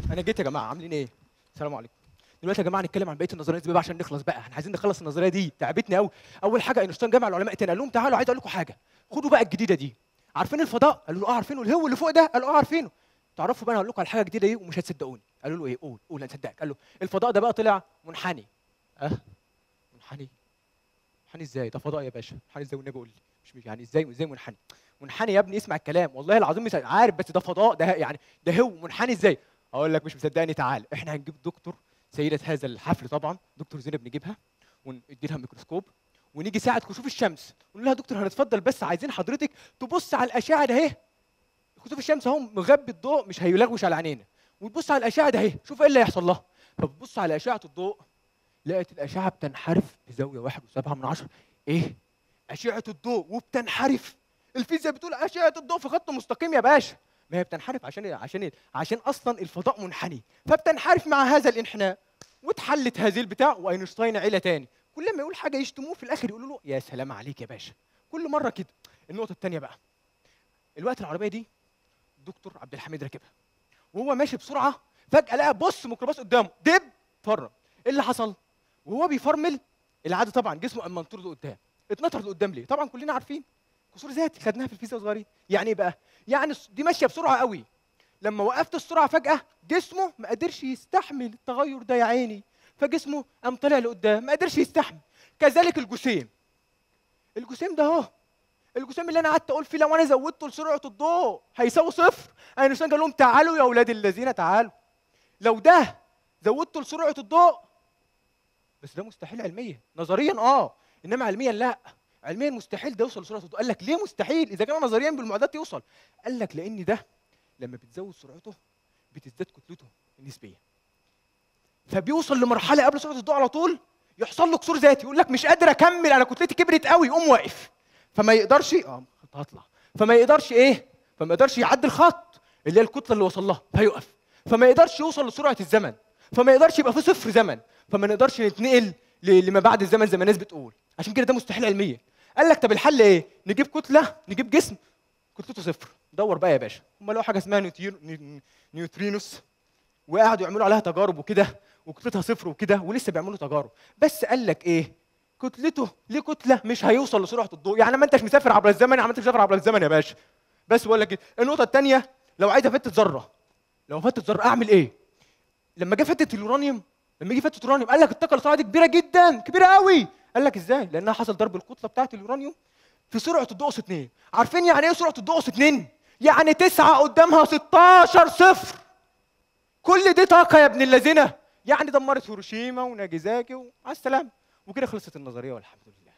انا جيت يا جماعه عاملين ايه السلام عليكم دلوقتي يا جماعه نتكلم عن بقيه النظريات دي بقى عشان نخلص بقى احنا عايزين نخلص النظريه دي تعبتني قوي اول حاجه اينشتاين جمع العلماء تاني قال لهم تعالوا عايز اقول لكم حاجه خدوا بقى الجديده دي عارفين الفضاء قالوا له اه عارفينه الهو اللي فوق ده قالوا اه عارفينه تعرفوا بقى انا هقول لكم على حاجه جديده ايه ومش هتصدقوني قالوا له ايه قول قول هنصدقك قال له الفضاء ده بقى طلع منحني اه منحني منحني ازاي ده فضاء يا باشا منحني ازاي والنبي قول لي مش مش يعني ازاي ازاي منحني منحني يا ابني اسمع الكلام والله العظيم مش عارف بس ده فضاء ده يعني ده هو منحني ازاي اقول لك مش مصدقني تعال احنا هنجيب دكتور سيده هذا الحفل طبعا دكتور زينب نجيبها وندي لها ميكروسكوب ونيجي ساعه كسوف الشمس نقول لها دكتور هنتفضل بس عايزين حضرتك تبص على الاشعه ده اهي كسوف الشمس اهو مغبي الضوء مش هيلغوش على عينينا وتبص على الاشعه ده اهي شوف ايه اللي هيحصل لها فبتبص على اشعه الضوء لقيت الاشعه بتنحرف بزاويه واحد وسبعة من عشرة ايه اشعه الضوء وبتنحرف الفيزياء بتقول اشعه الضوء في خط مستقيم يا باشا ما هي بتنحرف عشان عشان عشان اصلا الفضاء منحني فبتنحرف مع هذا الانحناء واتحلت هذه البتاع واينشتاين عيله تاني كل ما يقول حاجه يشتموه في الاخر يقولوا له يا سلام عليك يا باشا كل مره كده النقطه الثانيه بقى الوقت العربيه دي دكتور عبد الحميد راكبها وهو ماشي بسرعه فجاه لقى بص ميكروباص قدامه دب فرم ايه اللي حصل وهو بيفرمل العاده طبعا جسمه اما منطور لقدام اتنطر لقدام ليه طبعا كلنا عارفين كسور ذاتي خدناها في الفيزياء صغيرين يعني ايه بقى يعني دي ماشيه بسرعه قوي لما وقفت السرعه فجاه جسمه ما قدرش يستحمل التغير ده يا عيني فجسمه قام طلع لقدام ما قدرش يستحمل كذلك الجسيم الجسيم ده اهو الجسيم اللي انا قعدت اقول فيه لو انا زودته لسرعه الضوء هيساوي صفر اينشتاين قال لهم تعالوا يا اولاد الذين تعالوا لو ده زودته لسرعه الضوء بس ده مستحيل علميا نظريا اه انما علميا لا علميا مستحيل ده يوصل لسرعه الضوء قال لك ليه مستحيل اذا كان نظريا بالمعدات يوصل قال لك لان ده لما بتزود سرعته بتزداد كتلته النسبيه فبيوصل لمرحله قبل سرعه الضوء على طول يحصل له كسور ذاتي يقول لك مش قادر اكمل انا كتلتي كبرت قوي يقوم واقف فما يقدرش اه هطلع فما يقدرش ايه فما يقدرش يعدي الخط اللي هي الكتله اللي وصل لها فيقف فما يقدرش يوصل لسرعه الزمن فما يقدرش يبقى في صفر زمن فما نقدرش نتنقل ل- لما بعد الزمن زي ما الناس بتقول عشان كده ده مستحيل علميا قال لك طب الحل ايه نجيب كتله نجيب جسم كتلته صفر دور بقى يا باشا هم لقوا حاجه اسمها نيوتير نيو- نيوترينوس وقعدوا يعملوا عليها تجارب وكده وكتلتها صفر وكده ولسه بيعملوا تجارب بس قال لك ايه كتلته ليه كتله مش هيوصل لسرعه الضوء يعني ما انتش مسافر عبر الزمن يعني ما انتش مسافر عبر الزمن يا باشا بس بقول لك إيه؟ النقطه الثانيه لو عايز افتت ذره لو فتت ذره اعمل ايه لما جه فتت اليورانيوم لما جه فتت اليورانيوم قال لك الطاقه الصناعيه دي كبيره جدا كبيره قوي قال لك ازاي لانها حصل ضرب الكتله بتاعه اليورانيوم في سرعه الضوء اس 2 عارفين يعني ايه سرعه الضوء اس 2 يعني تسعة قدامها 16 صفر كل دي طاقه يا ابن اللذينه يعني دمرت هيروشيما وناجازاكي وعلى السلامه وكده خلصت النظريه والحمد لله